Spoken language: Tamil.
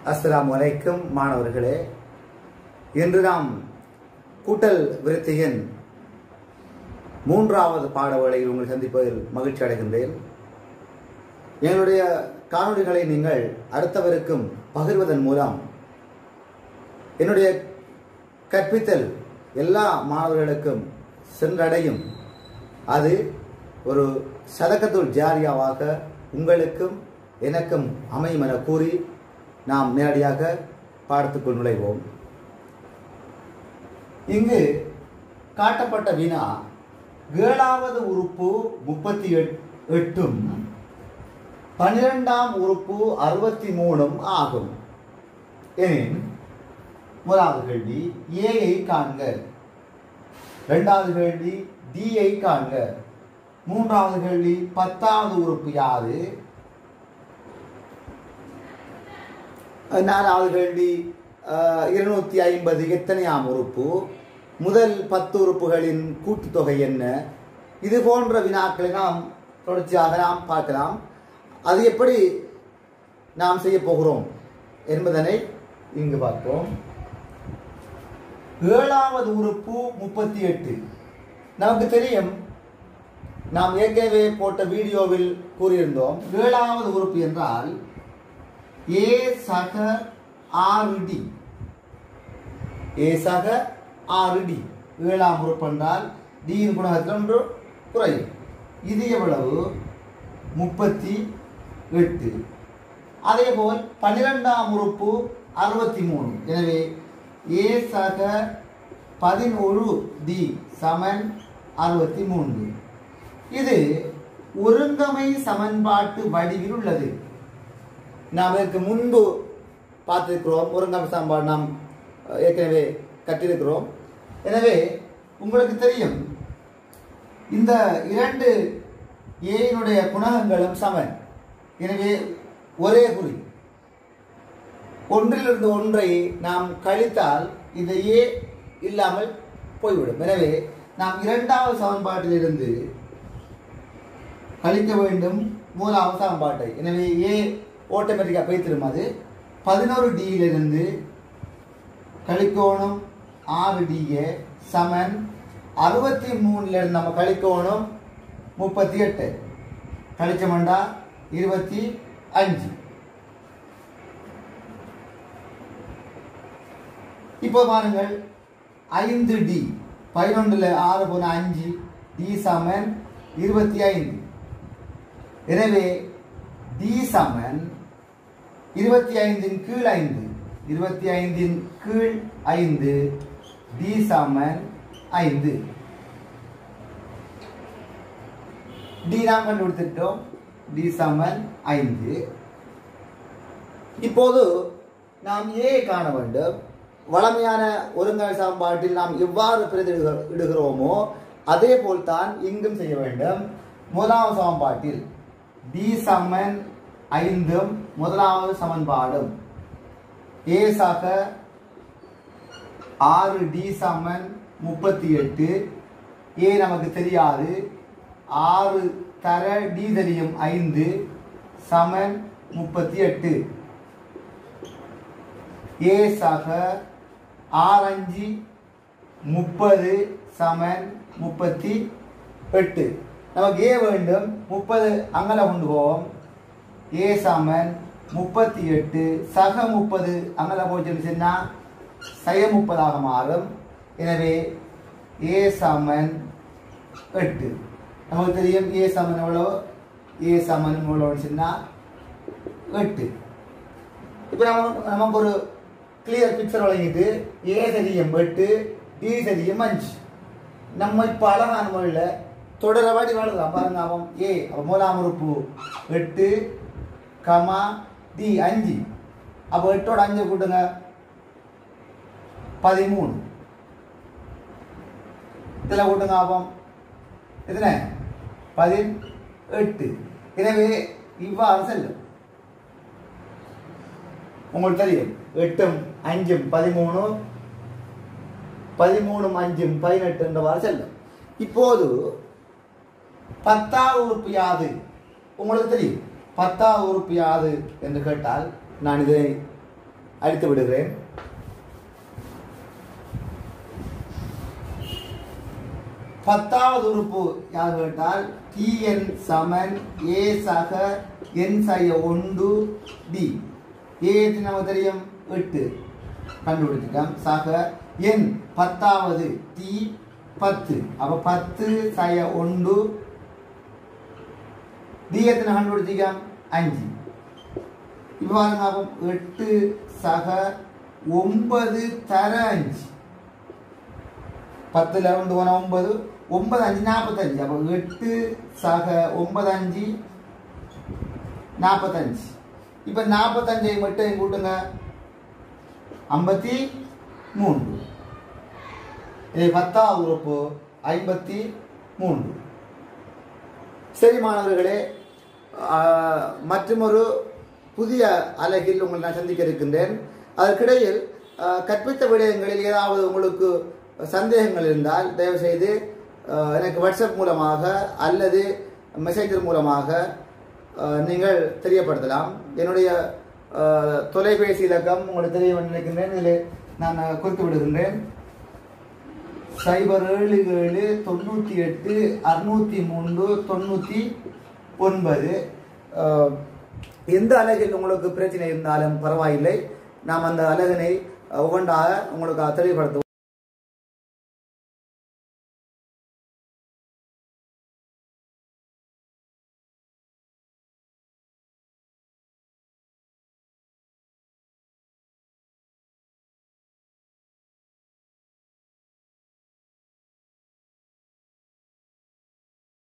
அஸ்ஸலாமு அலைக்கும் மாணவர்களே இன்று நாம் கூட்டல் விருத்தியின் மூன்றாவது பாடவேளையில் உங்களை சந்திப்பதில் மகிழ்ச்சி அடைகின்றேன் எங்களுடைய காணொளிகளை நீங்கள் அடுத்தவருக்கும் பகிர்வதன் மூலம் என்னுடைய கற்பித்தல் எல்லா மாணவர்களுக்கும் சென்றடையும் அது ஒரு சதக்கத்துள் ஜாரியாவாக உங்களுக்கும் எனக்கும் அமையும் என கூறி நாம் நேரடியாக பாடத்துக்குள் நுழைவோம் இங்கு காட்டப்பட்ட வினா ஏழாவது உறுப்பு முப்பத்தி எட்டும் பன்னிரெண்டாம் உறுப்பு அறுபத்தி மூணும் ஆகும் எனின் முதலாவது கேள்வி ஏயை காண்க இரண்டாவது கேள்வி டியை காண்க மூன்றாவது கேள்வி பத்தாவது உறுப்பு யாது நாலாவது கேள்வி இருநூத்தி ஐம்பது எத்தனையாம் உறுப்பு முதல் பத்து உறுப்புகளின் கூட்டுத்தொகை என்ன இது போன்ற வினாக்களை நாம் தொடர்ச்சியாக நாம் பார்க்கலாம் அது எப்படி நாம் செய்ய போகிறோம் என்பதனை இங்கு பார்ப்போம் ஏழாவது உறுப்பு முப்பத்தி எட்டு நமக்கு தெரியும் நாம் ஏற்கனவே போட்ட வீடியோவில் கூறியிருந்தோம் ஏழாவது உறுப்பு என்றால் ஏ சக ஆறு டி ஏ சக ஆறு டி ஏழாம் உறுப்பு என்றால் டியின் குணகத்தில் ஒன்று குறையும் இது எவ்வளவு முப்பத்தி எட்டு அதே போல் பன்னிரெண்டாம் உறுப்பு அறுபத்தி மூணு எனவே ஏ சக பதினோரு டி சமன் அறுபத்தி மூன்று இது ஒருங்கமை சமன்பாட்டு வடிவில் உள்ளது நாம் இதற்கு முன்பு பார்த்திருக்கிறோம் ஒருங்கமை சமன்பாடு நாம் ஏற்கனவே கற்றிருக்கிறோம் எனவே உங்களுக்கு தெரியும் இந்த இரண்டு ஏயினுடைய குணகங்களும் சமன் எனவே ஒரே குறி ஒன்றிலிருந்து ஒன்றை நாம் கழித்தால் இந்த ஏ இல்லாமல் போய்விடும் எனவே நாம் இரண்டாவது சமன்பாட்டிலிருந்து கழிக்க வேண்டும் மூணாவது சமன்பாட்டை எனவே ஏ ஆட்டோமேட்டிக்காக போய்த்திரும் அது பதினோரு டியிலிருந்து கழிக்கோணம் ஆறு டிஏ சமன் அறுபத்தி மூணுலேருந்து நம்ம கழிக்கோணம் முப்பத்தி எட்டு கழிச்சோம்டா இருபத்தி அஞ்சு இப்போ பாருங்கள் ஐந்து டி பதினொன்றில் ஆறு போன அஞ்சு டி சமன் இருபத்தி ஐந்து எனவே டி சமன் இருபத்தி ஐந்தின் கீழ் ஐந்து இருபத்தி ஐந்தின் கீழ் ஐந்து டி சமன் ஐந்து டி நாம் கண்டுபிடித்துட்டோம் டி சமன் ஐந்து இப்போது நாம் ஏ காண வேண்டும் வளமையான ஒருங்கமை சமன்பாட்டில் நாம் எவ்வாறு பிரதியிடுகிறோமோ அதே போல்தான் இங்கும் செய்ய வேண்டும் முதலாவது சமன்பாட்டில் டி சமன் ஐந்தும் முதலாவது சமன்பாடும் ஏ சக ஆறு டி சமன் முப்பத்தி எட்டு ஏ நமக்கு தெரியாது ஆறு தர டி தெரியும் ஐந்து சமன் முப்பத்தி எட்டு ஏ சக ஆரஞ்சு முப்பது சமன் முப்பத்தி எட்டு நமக்கு ஏ வேண்டும் முப்பது அங்கல கொண்டு போவோம் ஏ சமன் முப்பத்தி எட்டு சக முப்பது அங்கல போச்சுன்னு சொன்னா சய முப்பதாக மாறும் எனவே ஏ சமன் எட்டு நமக்கு தெரியும் ஏ சமன் எவ்வளோ ஏ சமன் எவ்வளோன்னு சொன்னால் எட்டு இப்போ நம்ம நமக்கு ஒரு கிளியர் பிக்சர் வழங்கிட்டு ஏ தெரியும் எட்டு டி தெரியும் அஞ்சு நம்ம இப்போ அழகான முறையில் தொடரவாடி வாழ்க்கலாம் பாருங்க அவன் ஏ அவன் மூலாம் உறுப்பு எட்டு கமா டி அஞ்சு அப்போ எட்டோட அஞ்சு கூட்டுங்க பதிமூணு இதில் கூட்டுங்க ஆபம் எத்தனை பதினெட்டு எனவே இவ்வாறு செல்லும் உங்களுக்கு தெரியும் எட்டும் அஞ்சும் பதிமூணு பதிமூணும் அஞ்சும் பதினெட்டு என்றவாறு செல்லும் இப்போது பத்தாவது உறுப்பு யாது உங்களுக்கு தெரியும் பத்தாவது உறுப்பு யாது என்று கேட்டால் நான் இதை அடித்து விடுகிறேன் பத்தாவது உறுப்பு யார் கேட்டால் டிஎன் சமன் ஏ சக என் சய ஒன்று டி ஏ நமக்கு தெரியும் எட்டு கண்டுபிடிச்சிட்டோம் சக என் பத்தாவது டி பத்து அப்ப பத்து சய ஒன்று டி எத்தனை கண்டுபிடிச்சிக்கோம் அஞ்சு இப்போ பாருங்க அப்போ எட்டு சக ஒன்பது தர அஞ்சு பத்துல ரெண்டு போன ஒன்பது ஒன்பது அஞ்சு நாற்பத்தஞ்சு அப்போ எட்டு சக ஒன்பது அஞ்சு நாற்பத்தஞ்சு இப்போ நாற்பத்தஞ்சை மட்டும் கூட்டுங்க ஐம்பத்தி மூன்று இது பத்தாவது உறுப்பு ஐம்பத்தி மூன்று சரி மாணவர்களே மற்றொரு புதிய அலகில் உங்களை நான் சந்திக்க இருக்கின்றேன் அதற்கிடையில் ஆஹ், கற்பித்த விடயங்களில் ஏதாவது உங்களுக்கு சந்தேகங்கள் இருந்தால் தயவு செய்து ஆஹ், எனக்கு வாட்ஸ்அப் மூலமாக அல்லது மெசேஞ்சர் மூலமாக ஆஹ், நீங்கள் தெரியப்படுத்தலாம் என்னுடைய ஆஹ், தொலைபேசி இலக்கம் உங்களுக்கு தெரிய நினைக்கின்றேன் இதில் நான் குறித்து விடுகின்றேன் சைபர் ஏழு ஏழு தொண்ணூற்றி எட்டு அறுநூற்றி மூன்று தொண்ணூற்றி ஒன்பது அஹ், எந்த அலகில் உங்களுக்கு பிரச்சனை இருந்தாலும் பரவாயில்லை நாம் அந்த அலகினை ஒவ்வொன்றாக உங்களுக்கு தெளிவுபடுத்துவோம்